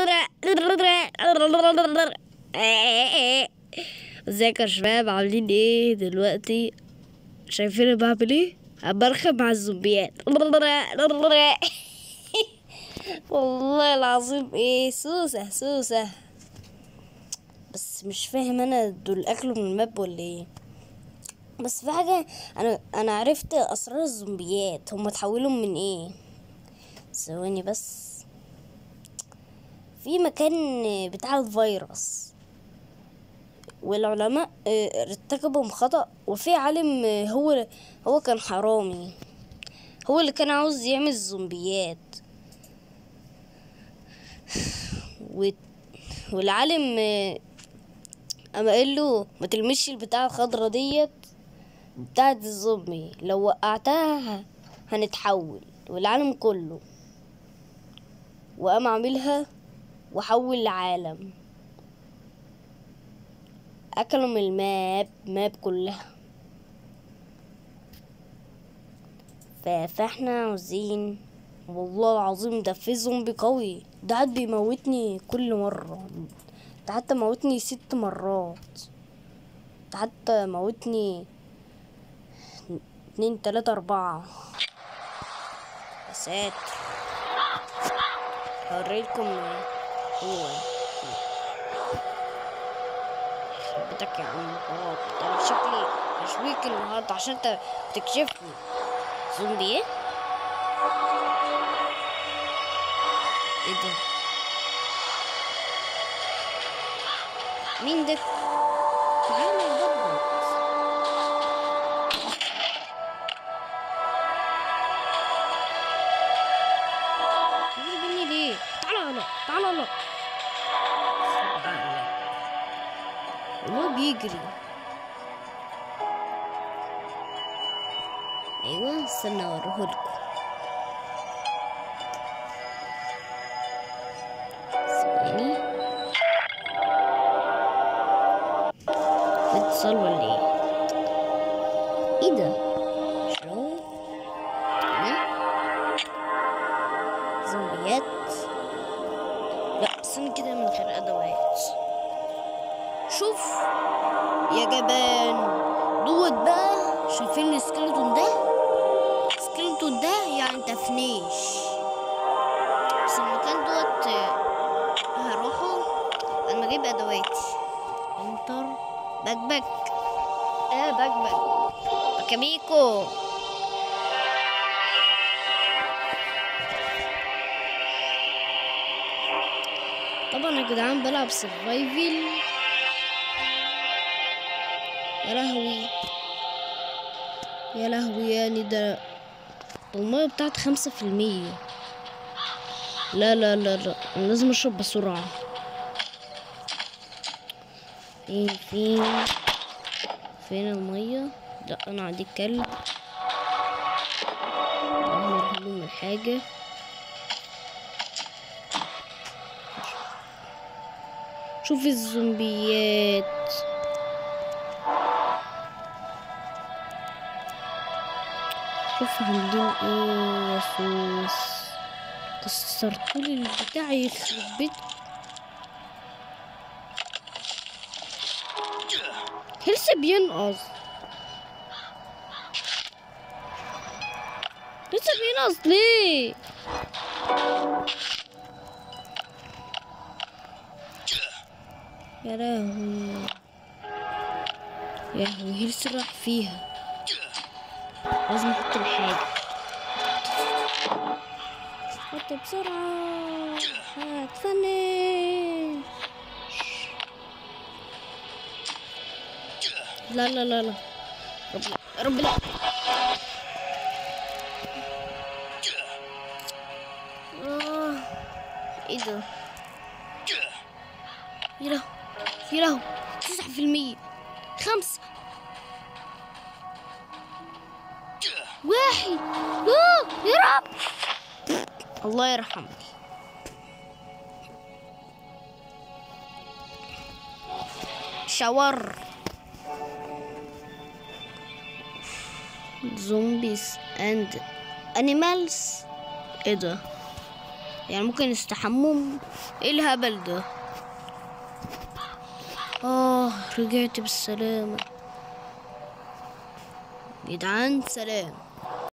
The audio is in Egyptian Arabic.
ازيكم يا شباب عاملين ايه دلوقتي شايفين أنا بعمل ايه برخم مع الزومبيات والله العظيم ايه سوسة سوسة بس مش فاهم انا دول اكلوا من الماب ولا ايه بس في حاجة انا انا عرفت اسرار الزومبيات هم اتحولوا من ايه ثواني بس في مكان بتاع الفيروس والعلماء آه، ارتكبوا خطأ وفي عالم آه، هو هو كان حرامي هو اللي كان عاوز يعمل زومبيات و... والعالم آه، اما قال له ما تلمسش البتاعة الخضرا ديت بتاعت الزومبي لو وقعتها هنتحول والعالم كله وقام عاملها وحول العالم اكلوا من الماب ماب كلها ف- فاحنا عاوزين والله العظيم ده في زومبي قوي ده قاعد بيموتني كل مرة ده حتى موتني ست مرات ده حتى موتني اتنين تلاتة اربعة يا ساتر هوريلكم هو خربتك يا عم غلط انا شكلي تشويك النهارده عشان انت بتكشفني زومبي ايه؟ ايه ده؟ مين ده؟ تعالى ضبط تجيبني ليه؟ تعالى هلا تعالى هلا هو بيجري ايوه استنى اوريهولكم ثواني اتصال ولا ايه ايه ده شو ده زومبيات لا استنى كده من غير ادوات شوف يا جبان دوت بقى شايفين السكeleton ده السكeleton ده يعني تفنيش بس المكان دوت آه، هروحه لما اجيب ادواتي انتر باك باك ايه باك باك باكاميكو طبعا يا جدعان بلعب سرفايفل يا لهوي يا لهوي يعني ده المية بتاعت خمسة في المية لا لا لا لا أنا لازم أشرب بسرعة فين فين فين المية لا أنا عندي كلب أعمل هدوم الحاجة شوف الزومبيات شوف عاملين ايه يا سوس كسرتولي البتاع يخرب بيت لسه بينقص لسه بينقص ليه يا لهوي يا لهوي لسه راح فيها لازم احط الحاجة حط بسرعة هتفنش لا لا لا لا رب يا رب لا آه. ايه ده يا له يا له تسعة في المية خمسة واحد آه يا رب الله يرحمك شاور zombies and animals ايه ده يعني ممكن يستحموا ايه الهبل ده اه رجعت بالسلامة جدعان سلام